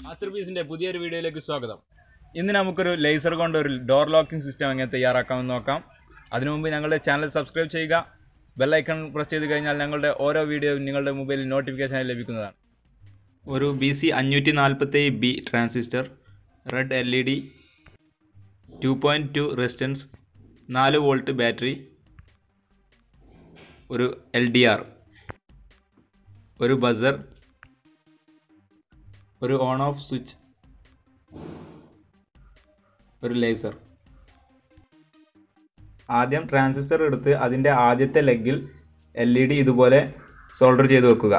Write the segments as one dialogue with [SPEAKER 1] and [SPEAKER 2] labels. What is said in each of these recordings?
[SPEAKER 1] master പീസിന്റെ പുതിയൊരു വീഡിയോയിലേക്ക് സ്വാഗതം ഇന്ന് നമുക്കൊരു ലേസർ കൊണ്ട് ഒരു ഡോർ ലോക്കിംഗ് സിസ്റ്റം എങ്ങനെ തയ്യാറാക്കാമെന്ന് നോക്കാം അതിനു മുമ്പ് ഞങ്ങളുടെ ചാനൽ സബ്സ്ക്രൈബ് ചെയ്യുക ബെല്ലൈക്കൺ പ്രസ് ചെയ്ത് കഴിഞ്ഞാൽ ഞങ്ങളുടെ ഓരോ വീഡിയോയും നിങ്ങളുടെ മൊബൈലിൽ നോട്ടിഫിക്കേഷനായി ലഭിക്കുന്നതാണ് ഒരു ബി സി അഞ്ഞൂറ്റി നാൽപ്പത്തേഴ് B transistor red L E D two point two resistance നാല് വോൾട്ട് ബാറ്ററി ഒരു എൽ ഡി ആർ ഒരു ബസർ ഒരു ഓൺ ഓഫ് സ്വിച്ച് ഒരു ലേസർ ആദ്യം ട്രാൻസിസ്റ്റർ എടുത്ത് അതിൻ്റെ ആദ്യത്തെ ലെഗിൽ എൽ ഇ ഡി ഇതുപോലെ സോൾഡർ ചെയ്ത് വെക്കുക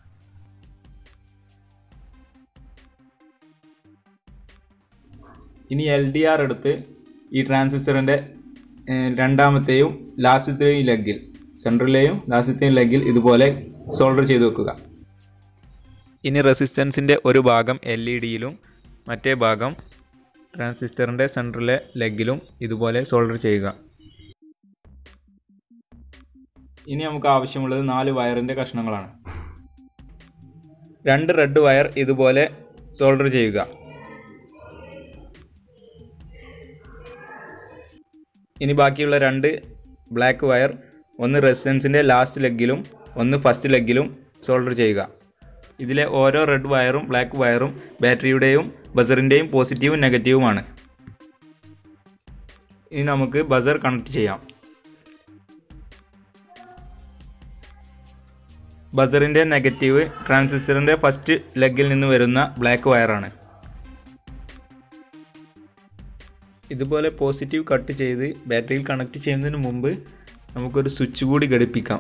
[SPEAKER 1] ഇനി എൽ ഡി ആർ എടുത്ത് ഈ ട്രാൻസിസ്റ്ററിൻ്റെ രണ്ടാമത്തെയും ലാസ്റ്റത്തെയും ലെഗിൽ സെൻട്രലിലെയും ലാസ്റ്റത്തെയും ലെഗിൽ ഇതുപോലെ സോൾഡർ ചെയ്ത് വെക്കുക ഇനി റെസിസ്റ്റൻസിൻ്റെ ഒരു ഭാഗം എൽ ഇ ഡിയിലും മറ്റേ ഭാഗം ട്രാൻസിസ്റ്ററിൻ്റെ സെൻറ്ററിലെ ലെഗിലും ഇതുപോലെ സോൾഡർ ചെയ്യുക ഇനി നമുക്ക് ആവശ്യമുള്ളത് നാല് വയറിൻ്റെ കഷ്ണങ്ങളാണ് രണ്ട് റെഡ് വയർ ഇതുപോലെ സോൾഡർ ചെയ്യുക ഇനി ബാക്കിയുള്ള രണ്ട് ബ്ലാക്ക് വയർ ഒന്ന് റെസിസ്റ്റൻസിൻ്റെ ലാസ്റ്റ് ലെഗിലും ഒന്ന് ഫസ്റ്റ് ലെഗിലും സോൾഡർ ചെയ്യുക ഇതിലെ ഓരോ റെഡ് വയറും ബ്ലാക്ക് വയറും ബാറ്ററിയുടെയും ബസറിൻ്റെയും പോസിറ്റീവും നെഗറ്റീവുമാണ് ഇനി നമുക്ക് ബസർ കണക്ട് ചെയ്യാം ബസറിൻ്റെ നെഗറ്റീവ് ട്രാൻസിസ്റ്ററിൻ്റെ ഫസ്റ്റ് ലെഗിൽ നിന്ന് വരുന്ന ബ്ലാക്ക് വയറാണ് ഇതുപോലെ പോസിറ്റീവ് കട്ട് ചെയ്ത് ബാറ്ററിയിൽ കണക്ട് ചെയ്യുന്നതിന് മുമ്പ് നമുക്കൊരു സ്വിച്ച് കൂടി ഘടിപ്പിക്കാം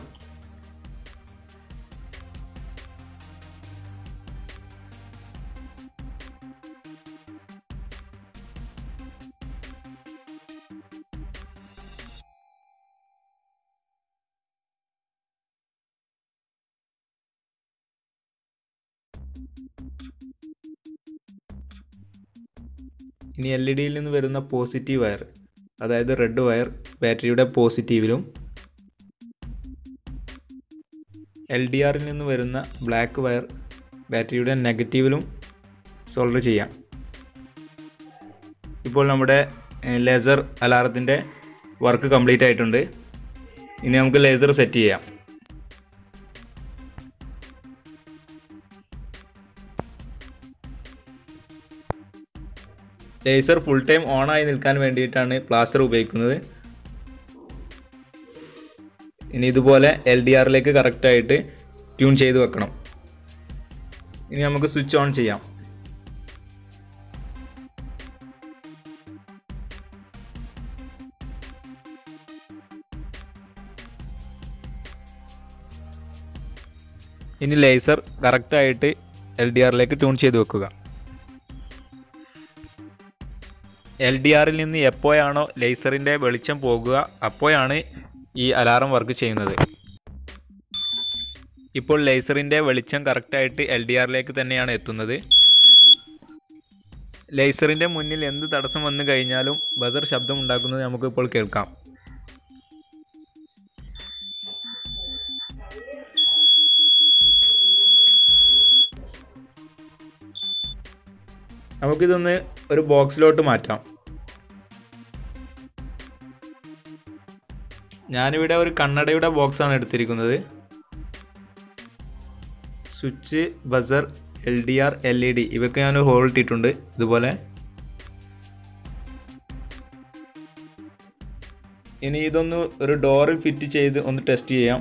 [SPEAKER 1] ഇനി എൽ ഇ ഡിയിൽ നിന്ന് വരുന്ന പോസിറ്റീവ് വയർ അതായത് റെഡ് വയർ ബാറ്ററിയുടെ പോസിറ്റീവിലും എൽ ഡി ആറിൽ നിന്ന് വരുന്ന ബ്ലാക്ക് വയർ ബാറ്ററിയുടെ നെഗറ്റീവിലും സോൾഡർ ചെയ്യാം ഇപ്പോൾ നമ്മുടെ ലേസർ അലാറത്തിൻ്റെ വർക്ക് കംപ്ലീറ്റ് ആയിട്ടുണ്ട് ഇനി നമുക്ക് ലേസർ സെറ്റ് ചെയ്യാം ലേസർ ഫുൾ ടൈം ഓൺ ആയി നിൽക്കാൻ വേണ്ടിയിട്ടാണ് പ്ലാസ്റ്റർ ഉപയോഗിക്കുന്നത് ഇനി ഇതുപോലെ എൽ ഡി ആറിലേക്ക് കറക്റ്റായിട്ട് ട്യൂൺ ചെയ്ത് വെക്കണം ഇനി നമുക്ക് സ്വിച്ച് ഓൺ ചെയ്യാം ഇനി ലേസർ കറക്റ്റായിട്ട് എൽ ഡി ആറിലേക്ക് ട്യൂൺ ചെയ്ത് വെക്കുക എൽ ഡി ആറിൽ നിന്ന് എപ്പോഴാണോ ലേസറിൻ്റെ വെളിച്ചം പോകുക അപ്പോഴാണ് ഈ അലാറം വർക്ക് ചെയ്യുന്നത് ഇപ്പോൾ ലേസറിൻ്റെ വെളിച്ചം കറക്റ്റായിട്ട് എൽ ഡി ആറിലേക്ക് തന്നെയാണ് എത്തുന്നത് ലേസറിൻ്റെ മുന്നിൽ എന്ത് തടസ്സം വന്നു കഴിഞ്ഞാലും ബസർ ശബ്ദം ഉണ്ടാക്കുന്നത് നമുക്കിപ്പോൾ കേൾക്കാം നമുക്കിതൊന്ന് ഒരു ബോക്സിലോട്ട് മാറ്റാം ഞാനിവിടെ ഒരു കണ്ണടയുടെ ബോക്സാണ് എടുത്തിരിക്കുന്നത് switch buzzer L D R L E D ഇവയ്ക്ക് ഞാൻ ഹോൾ ഇട്ടിട്ടുണ്ട് ഇതുപോലെ ഇനി ഇതൊന്ന് ഒരു ഡോറിൽ ഫിറ്റ് ചെയ്ത് ഒന്ന് ടെസ്റ്റ് ചെയ്യാം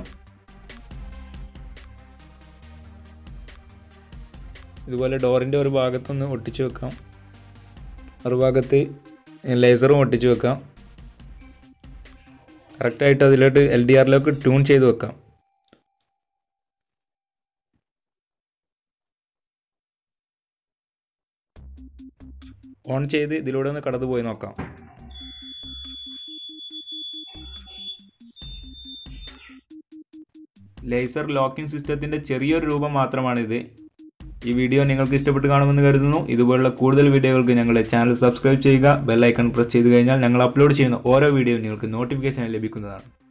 [SPEAKER 1] ഇതുപോലെ ഡോറിൻ്റെ ഒരു ഭാഗത്തൊന്ന് ഒട്ടിച്ച് വെക്കാം മറുഭാഗത്ത് ലേസറും ഒട്ടിച്ച് വെക്കാം കറക്റ്റായിട്ട് അതിലോട്ട് എൽ ഡി ആറിലേക്ക് ട്യൂൺ ചെയ്ത് വെക്കാം ഓൺ ചെയ്ത് ഇതിലൂടെ ഒന്ന് കടന്നു പോയി നോക്കാം ലേസർ ലോക്കിംഗ് സിസ്റ്റത്തിൻ്റെ ചെറിയൊരു രൂപം മാത്രമാണിത് ഈ വീഡിയോ നിങ്ങൾക്ക് ഇഷ്ടപ്പെട്ട് കാണുമെന്ന് കരുതുന്നു ഇതുപോലുള്ള കൂടുതൽ വീഡിയോകൾക്ക് ഞങ്ങളുടെ ചാനൽ സബ്സ്ക്രൈബ് ചെയ്യുക ബെൽ ഐക്കൺ പ്രസ് ചെയ്ത് കഴിഞ്ഞാൽ ഞങ്ങൾ അപ്ലോഡ് ചെയ്യുന്ന ഓരോ വീഡിയോയും നിങ്ങൾക്ക് നോട്ടിഫിക്കേഷൻ ലഭിക്കുന്നതാണ്